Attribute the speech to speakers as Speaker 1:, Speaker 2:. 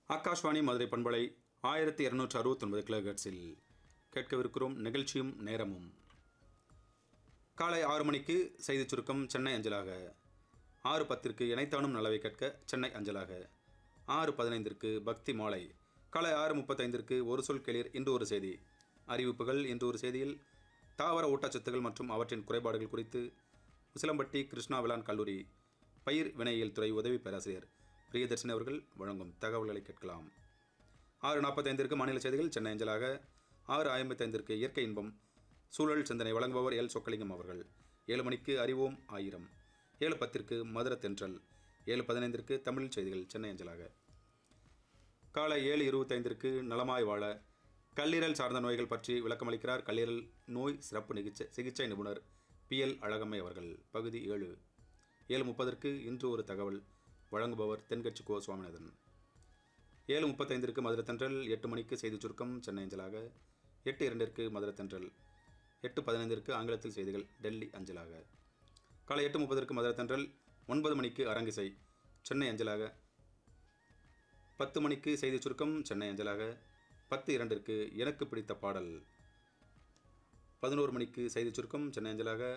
Speaker 1: ஆகாஷ்வாணி மதுரை பண்பலை ஆயிரத்தி இரநூற்றி அறுபத்தொன்பது கிலோஹெர்ட்ஸில் கேட்கவிருக்கிறோம் நிகழ்ச்சியும் நேரமும் காலை ஆறு மணிக்கு செய்திச் சுருக்கம் சென்னை அஞ்சலாக ஆறு பத்திற்கு இணைத்தானும் நலவை கேட்க சென்னை அஞ்சலாக ஆறு பதினைந்திற்கு பக்தி மாலை காலை ஆறு முப்பத்தைந்திற்கு ஒரு சொல் கேளீர் இன்று ஒரு செய்தி அறிவிப்புகள் இன்று ஒரு செய்தியில் தாவர ஊட்டச்சத்துகள் மற்றும் அவற்றின் குறைபாடுகள் குறித்து உசிலம்பட்டி கிருஷ்ணா விலான் கல்லூரி பயிர் வினையியல் துறை உதவி பேராசிரியர் பிரியதர்ஷினி அவர்கள் வழங்கும் தகவல்களை கேட்கலாம் ஆறு நாற்பத்தைந்திற்கு மாநில செய்திகள் சென்னை அஞ்சலாக ஆறு ஐம்பத்தைந்திற்கு இயற்கை இன்பம் சூழல் சிந்தனை வழங்குபவர் எல் சொக்கலிங்கம் அவர்கள் ஏழு மணிக்கு அறிவோம் ஆயிரம் ஏழு பத்திற்கு மதுர தென்றல் ஏழு பதினைந்திற்கு தமிழ் செய்திகள் சென்னை அஞ்சலாக காலை ஏழு இருபத்தைந்திற்கு நலமாய் வாழ கல்லீரல் சார்ந்த நோய்கள் பற்றி விளக்கமளிக்கிறார் கல்லீரல் நோய் சிறப்பு நிகிச்சை சிகிச்சை நிபுணர் பி எல் அழகம்மை அவர்கள் பகுதி ஏழு ஏழு முப்பதற்கு இன்று ஒரு தகவல் வழங்குபவர் தென்கட்சி கோ சுவாமிநாதன் ஏழு முப்பத்தைந்திற்கு மதுரை தென்றல் எட்டு மணிக்கு செய்திச் சுருக்கம் சென்னை அஞ்சலாக எட்டு இரண்டிற்கு மதுரை தென்றல் எட்டு பதினைந்திற்கு ஆங்கிலத்தில் செய்திகள் டெல்லி அஞ்சலாக காலை எட்டு முப்பதற்கு மதுரை தென்றல் ஒன்பது மணிக்கு அரங்கிசை சென்னை அஞ்சலாக பத்து மணிக்கு செய்திச் சுருக்கம் சென்னை அஞ்சலாக பத்து இரண்டிற்கு எனக்கு பிடித்த பாடல் பதினோரு மணிக்கு செய்திச் சுருக்கம் சென்னை அஞ்சலாக